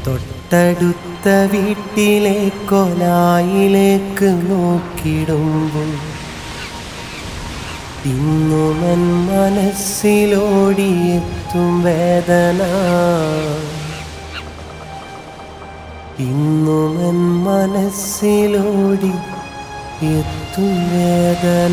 തൊട്ടടുത്ത വീട്ടിലെ കൊലായിലേക്ക് നോക്കിടുമ്പോൾ ഇന്നുമൻ മനസ്സിലോടിയെത്തും വേദന ഇന്നുമൻ മനസ്സിലോടി എത്തും വേദന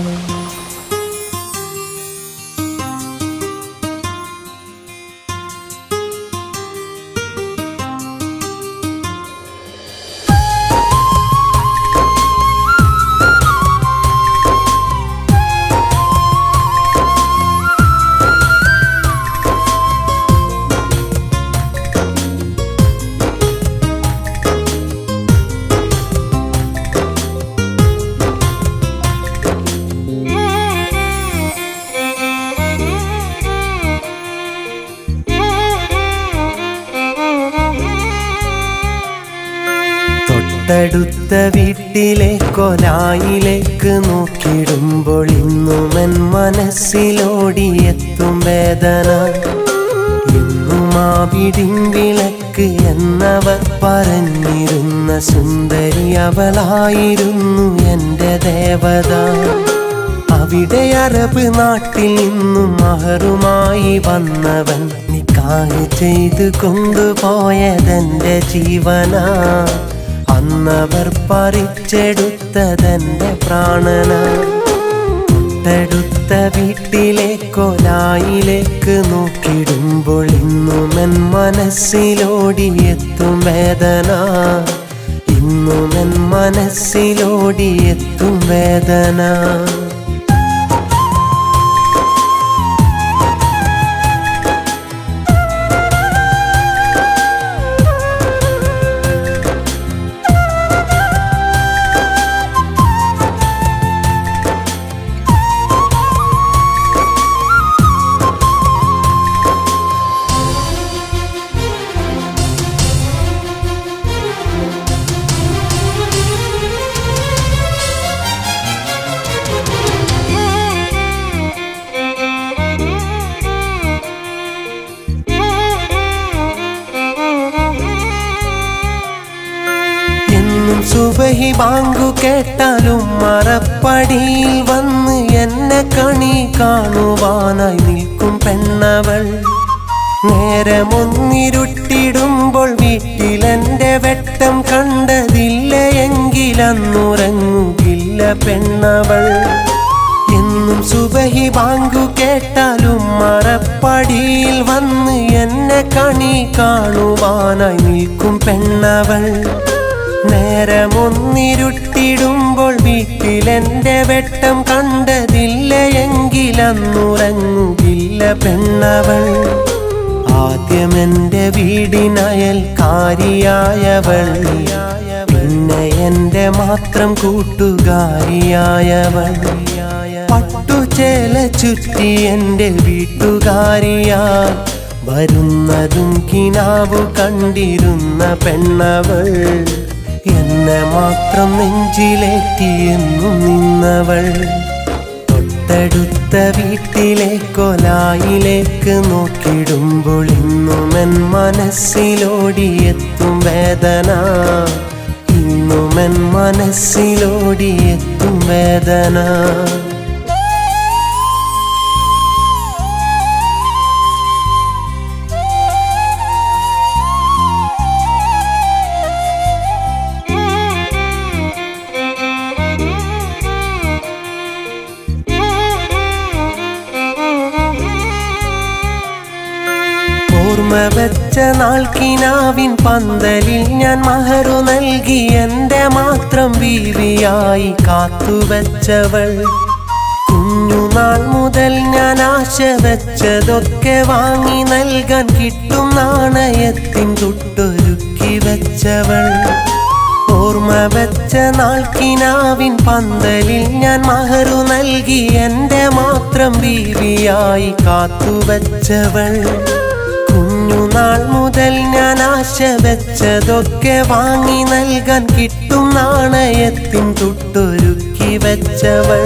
തൊട്ടടുത്ത വീട്ടിലെ കൊലായിലേക്ക് നോക്കിടുമ്പോൾ ഇന്നുമൻ മനസ്സിലോടിയെത്തും വേദന ഇന്നും ആ വിടിൻ വിളക്ക് എന്നവർ പറഞ്ഞിരുന്ന സുന്ദരി അവളായിരുന്നു എൻ്റെ ദേവത അവിടെ അറബ് നാട്ടിൽ നിന്നും മഹറുമായി വന്നവൻ നിക്കാഹ് ചെയ്ത് കൊണ്ടുപോയതെന്റെ ജീവന അന്നവർ പറിച്ചെടുത്തതെന്റെ പ്രാണന തൊട്ടടുത്ത വീട്ടിലെ കൊലായിലേക്ക് നോക്കിടുമ്പോൾ ഇന്നുമെൻ മനസ്സിലോടിയെത്തും വേദന ഇന്നുമെൻ മനസ്സിലോടിയെത്തും വേദന എന്നും സുബഹി ബാങ്കു കേട്ടാലും മറപ്പടിയിൽ വന്ന് എന്നെ കണി കാണുവാനായി നിൽക്കും പെണ്ണവൾ നേരമൊന്നിരുട്ടിടുമ്പോൾ വീട്ടിലെന്റെ വെട്ടം കണ്ടതില്ല എങ്കിലന്നുറങ്ങുകില്ല പെണ്ണവൾ എന്നും സുബഹി ബാങ്കു കേട്ടാലും മറപ്പടിയിൽ വന്ന് എന്നെ കണി കാണുവാനായി നിൽക്കും പെണ്ണവൾ നേരമൊന്നിരുട്ടിടുമ്പോൾ വീട്ടിലെന്റെ വെട്ടം കണ്ടതില്ല എങ്കിലന്നുറങ്ങുകില്ല പെണ്ണവൾ ആദ്യം എന്റെ വീടിനയൽക്കാരിയായവൾ പിന്നെ എന്റെ മാത്രം കൂട്ടുകാരിയായവൾ പട്ടുചേല ചുറ്റി എന്റെ വീട്ടുകാരിയാൽ വരുന്നതും കിനാവു കണ്ടിരുന്ന പെണ്ണവൾ എന്നെ മാത്രം നെഞ്ചിലേറ്റിയെന്നും നിന്നവൾ തൊട്ടടുത്ത വീട്ടിലെ കൊലായിലേക്ക് നോക്കിടുമ്പോൾ ഇന്നുമെൻ മനസ്സിലോടിയെത്തും വേദന ഇന്നുമെൻ മനസ്സിലോടിയെത്തും വേദന ഓർമ്മ വെച്ച നാൾ കിനാവിൻ പന്തലിൽ ഞാൻ മഹറു നൽകി എന്റെ മാത്രം ബീവിയായി കാത്തുവച്ചവൾ കുഞ്ഞുനാൾ മുതൽ ഞാൻ ആശ വെച്ചതൊക്കെ വാങ്ങി നൽകാൻ കിട്ടും നാണയത്തിൻ തൊട്ടൊരുക്കി വെച്ചവൾ ഓർമ്മ വെച്ച നാൾ കിനാവിൻ പന്തലിൽ ഞാൻ മഹറു നൽകി എന്റെ മാത്രം ബീവിയായി കാത്തുവച്ചവൾ കുഞ്ഞുനാൾ മുതൽ ഞാൻ ആശ വെച്ചതൊക്കെ വാങ്ങി നൽകാൻ കിട്ടും നാണയത്തിൻ തൊട്ടൊരുക്കി വെച്ചവൾ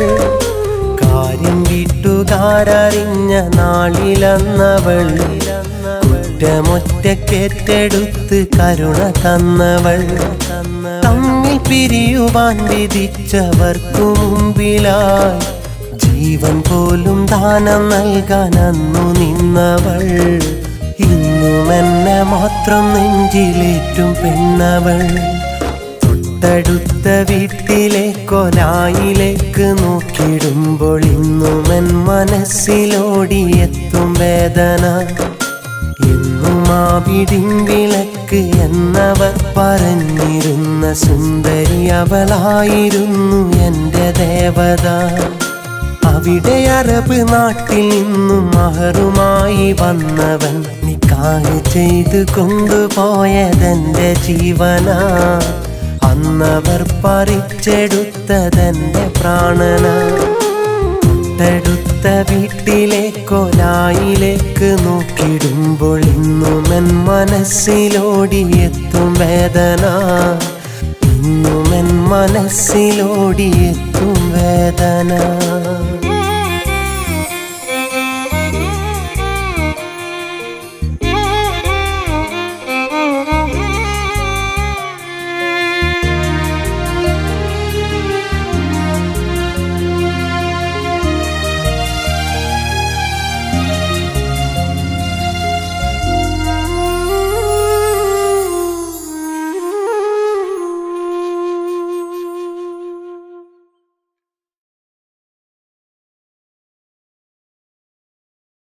കാര്യം വീട്ടുകാരറിഞ്ഞ നാളിലന്നവൾ കുറ്റമൊറ്റക്കേറ്റെടുത്ത് കരുണ തന്നവൾ തമ്മിൽ പിരിയുവാൻ വിധിച്ചവർക്കു മുമ്പിലായി ജീവൻ പോലും ദാനം നൽകാൻ അന്നു നിന്നവൾ ഇന്നും എന്നെ മാത്രം നെഞ്ചിലേറ്റും പെണ്ണവൾ തൊട്ടടുത്ത വീട്ടിലെ കൊലായിലേക്ക് നോക്കിടുമ്പോൾ ഇന്നും എൻ മനസ്സിലോടിയെത്തും വേദന എന്നും ആ വിടിൻ വിളക്ക് എന്നവർ പറഞ്ഞിരുന്ന സുന്ദരി അവളായിരുന്നു എൻ്റെ ദേവത അവിടെ അറബ് നാട്ടിൽ നിന്നും മഹറുമായി വന്നവൻ നിക്കാഹ് ചെയ്ത് കൊണ്ടുപോയതെന്റെ ജീവന അന്നവർ പറിച്ചെടുത്തതെന്റെ പ്രാണന തൊട്ടടുത്ത വീട്ടിലെ കൊലായിലേക്ക് നോക്കിടുമ്പോൾ ഇന്നും എൻ മനസ്സിലോടിയെത്തും വേദന ഇന്നും എൻ മനസ്സിലോടിയെത്തും വേദന